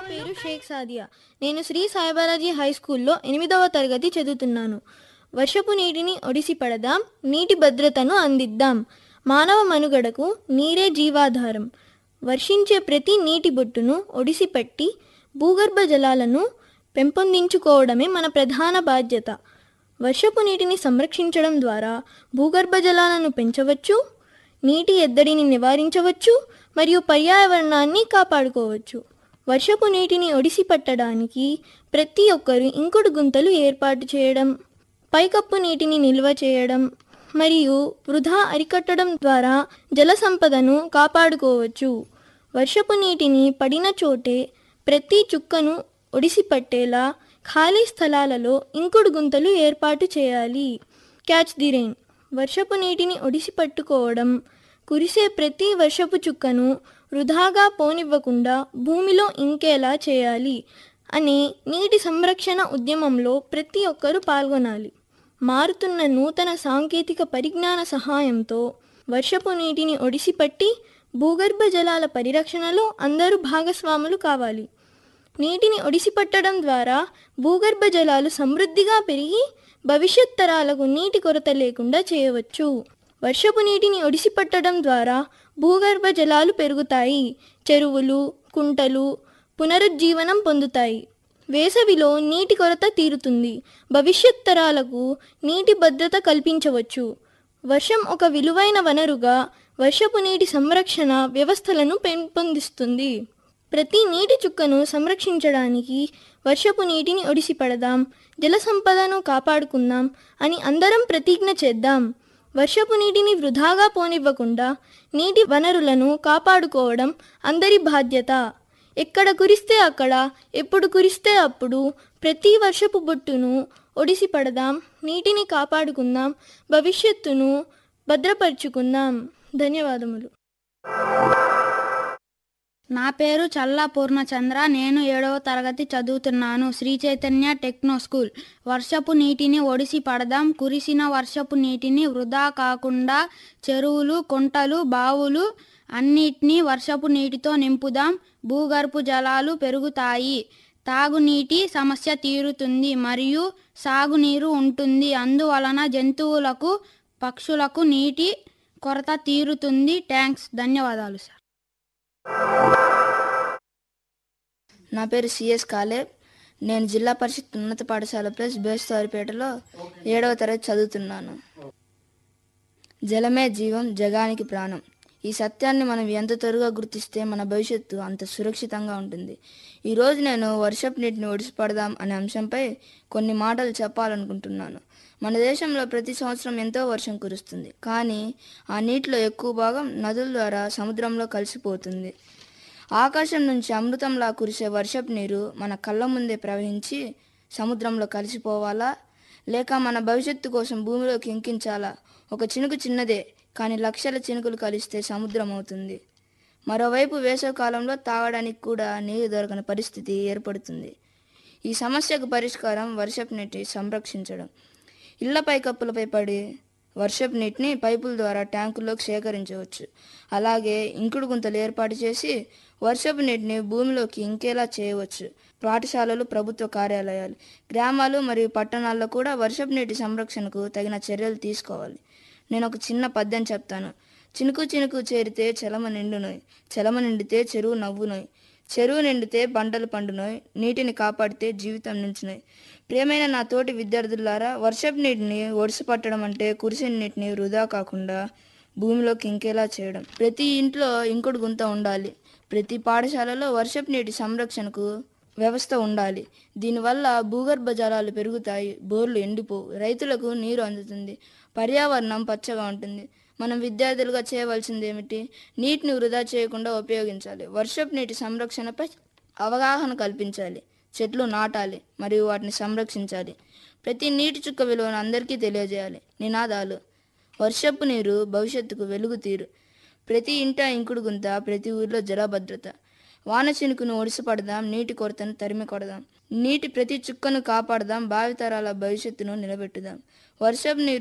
పేరు షేక్ సాదియా నేను శ్రీ సాయిబాలాజీ హై స్కూల్లో ఎనిమిదవ తరగతి చదువుతున్నాను వర్షపు నీటిని ఒడిసి పడదాం నీటి భద్రతను అందిద్దాం మానవ మనుగడకు నీరే జీవాధారం వర్షించే ప్రతి నీటి బొట్టును ఒడిసిపెట్టి భూగర్భ జలాలను పెంపొందించుకోవడమే మన ప్రధాన బాధ్యత వర్షపు నీటిని సంరక్షించడం ద్వారా భూగర్భ జలాలను పెంచవచ్చు నీటి ఎద్దడిని నివారించవచ్చు మరియు పర్యావరణాన్ని కాపాడుకోవచ్చు వర్షపు నీటిని ఒడిసి పట్టడానికి ప్రతి ఒక్కరు ఇంకుడు గుంతలు ఏర్పాటు చేయడం పైకప్పు నీటిని నిల్వ చేయడం మరియు వృధా అరికట్టడం ద్వారా జల సంపదను కాపాడుకోవచ్చు వర్షపు నీటిని పడిన చోటే ప్రతి చుక్కను ఒడిసి పట్టేలా ఖాళీ స్థలాలలో ఇంకుడు గుంతలు ఏర్పాటు చేయాలి క్యాచ్ ది రెయిన్ వర్షపు నీటిని ఒడిసి పట్టుకోవడం కురిసే ప్రతి వర్షపు చుక్కను వృధాగా పోనివ్వకుండా భూమిలో ఇంకేలా చేయాలి అనే నీటి సంరక్షణ ఉద్యమంలో ప్రతి ఒక్కరూ పాల్గొనాలి మారుతున్న నూతన సాంకేతిక పరిజ్ఞాన సహాయంతో వర్షపు నీటిని ఒడిసిపట్టి భూగర్భ జలాల పరిరక్షణలో అందరూ భాగస్వాములు కావాలి నీటిని ఒడిసిపట్టడం ద్వారా భూగర్భ జలాలు సమృద్ధిగా పెరిగి భవిష్యత్ తరాలకు నీటి కొరత లేకుండా చేయవచ్చు వర్షపు నీటిని ఒడిసిపట్టడం ద్వారా భూగర్భ జలాలు పెరుగుతాయి చెరువులు కుంటలు పునరుజ్జీవనం పొందుతాయి వేసవిలో నీటి కొరత తీరుతుంది భవిష్యత్ తరాలకు నీటి భద్రత కల్పించవచ్చు వర్షం ఒక విలువైన వనరుగా వర్షపు నీటి సంరక్షణ వ్యవస్థలను పెంపొందిస్తుంది ప్రతి నీటి చుక్కను సంరక్షించడానికి వర్షపు నీటిని ఒడిసిపడదాం జల సంపదను కాపాడుకుందాం అని అందరం ప్రతిజ్ఞ చేద్దాం వర్షపు నీటిని వృధాగా పోనివ్వకుండా నీటి వనరులను కాపాడుకోవడం అందరి బాధ్యత ఎక్కడ కురిస్తే అక్కడ ఎప్పుడు కురిస్తే అప్పుడు ప్రతి వర్షపు బొట్టును ఒడిసి పడదాం నీటిని కాపాడుకుందాం భవిష్యత్తును భద్రపరుచుకుందాం ధన్యవాదములు నా పేరు చల్లా పూర్ణచంద్ర నేను ఏడవ తరగతి చదువుతున్నాను శ్రీ చైతన్య టెక్నో స్కూల్ వర్షపు నీటిని ఒడిసి పడదాం కురిసిన వర్షపు నీటిని వృధా కాకుండా చెరువులు కుంటలు బావులు అన్నిటినీ వర్షపు నీటితో నింపుదాం భూగర్భ జలాలు పెరుగుతాయి తాగునీటి సమస్య తీరుతుంది మరియు సాగునీరు ఉంటుంది అందువలన జంతువులకు పక్షులకు నీటి కొరత తీరుతుంది థ్యాంక్స్ ధన్యవాదాలు సార్ నా పేరు సిఎస్ కాలేబ్ నేను జిల్లా పరిషత్ ఉన్నత పాఠశాల ప్లస్ బేస్తవారిపేటలో ఏడవ తరగతి చదువుతున్నాను జలమే జీవం జగానికి ప్రాణం ఈ సత్యాన్ని మనం ఎంత త్వరగా గుర్తిస్తే మన భవిష్యత్తు అంత సురక్షితంగా ఉంటుంది ఈరోజు నేను వర్షపు నీటిని ఒడిసిపడదాం అనే అంశంపై కొన్ని మాటలు చెప్పాలనుకుంటున్నాను మన దేశంలో ప్రతి సంవత్సరం ఎంతో వర్షం కురుస్తుంది కానీ ఆ నీటిలో ఎక్కువ భాగం నదుల ద్వారా సముద్రంలో కలిసిపోతుంది ఆకాశం నుంచి అమృతంలా కురిసే వర్షపు నీరు మన కళ్ళ ముందే ప్రవహించి సముద్రంలో కలిసిపోవాలా లేక మన భవిష్యత్తు కోసం భూమిలోకి ఇంకించాలా ఒక చినుకు చిన్నదే కానీ లక్షల చినుకులు కలిస్తే సముద్రం అవుతుంది మరోవైపు వేసవి కాలంలో తాగడానికి కూడా నీరు దొరకని పరిస్థితి ఏర్పడుతుంది ఈ సమస్యకు పరిష్కారం వర్షపు నీటి సంరక్షించడం ఇళ్లపై కప్పులపై పడి వర్షపు నీటిని పైపుల ద్వారా ట్యాంకుల్లోకి సేకరించవచ్చు అలాగే ఇంకుడు గుంతలు ఏర్పాటు చేసి వర్షపు నీటిని భూమిలోకి ఇంకేలా చేయవచ్చు పాఠశాలలు ప్రభుత్వ కార్యాలయాలు గ్రామాలు మరియు పట్టణాల్లో కూడా వర్షపు నీటి సంరక్షణకు తగిన చర్యలు తీసుకోవాలి నేను ఒక చిన్న పద్యం చెప్తాను చినుకు చినుకు చేరితే చలమ నిండునోయ్ చలమ నిండితే చెరువు నవ్వునోయ్ చెరువు నిండితే పంటలు పండునోయ్ నీటిని కాపాడితే జీవితం నించునోయ్ ప్రియమైన నా తోటి విద్యార్థులారా వర్షపు నీటిని ఒడిసి పట్టడం అంటే కురిసిన నీటిని వృధా కాకుండా భూమిలోకి ఇంకేలా చేయడం ప్రతి ఇంట్లో ఇంకుడు గుంత ఉండాలి ప్రతి పాఠశాలలో వర్షపు నీటి సంరక్షణకు వ్యవస్థ ఉండాలి దీనివల్ల భూగర్భ జలాలు పెరుగుతాయి బోర్లు ఎండిపోవు రైతులకు నీరు అందుతుంది పర్యావరణం పచ్చగా ఉంటుంది మనం విద్యార్థులుగా చేయవలసింది ఏమిటి నీటిని వృధా చేయకుండా ఉపయోగించాలి వర్షపు నీటి సంరక్షణపై అవగాహన కల్పించాలి చెట్లు నాటాలి మరియు వాటిని సంరక్షించాలి ప్రతి నీటి చుక్క విలువను అందరికీ తెలియజేయాలి నినాదాలు వర్షపు నీరు భవిష్యత్తుకు వెలుగు తీరు ప్రతి ఇంట ఇంకుడు గుంత ప్రతి ఊరిలో జలభద్రత వాన చినుకును ఒడిసిపడదాం నీటి కొరతను తరిమి కొడదాం నీటి ప్రతి చుక్కను కాపాడదాం భావితరాల భవిష్యత్తును నిలబెట్టుదాం వర్షపు నీరు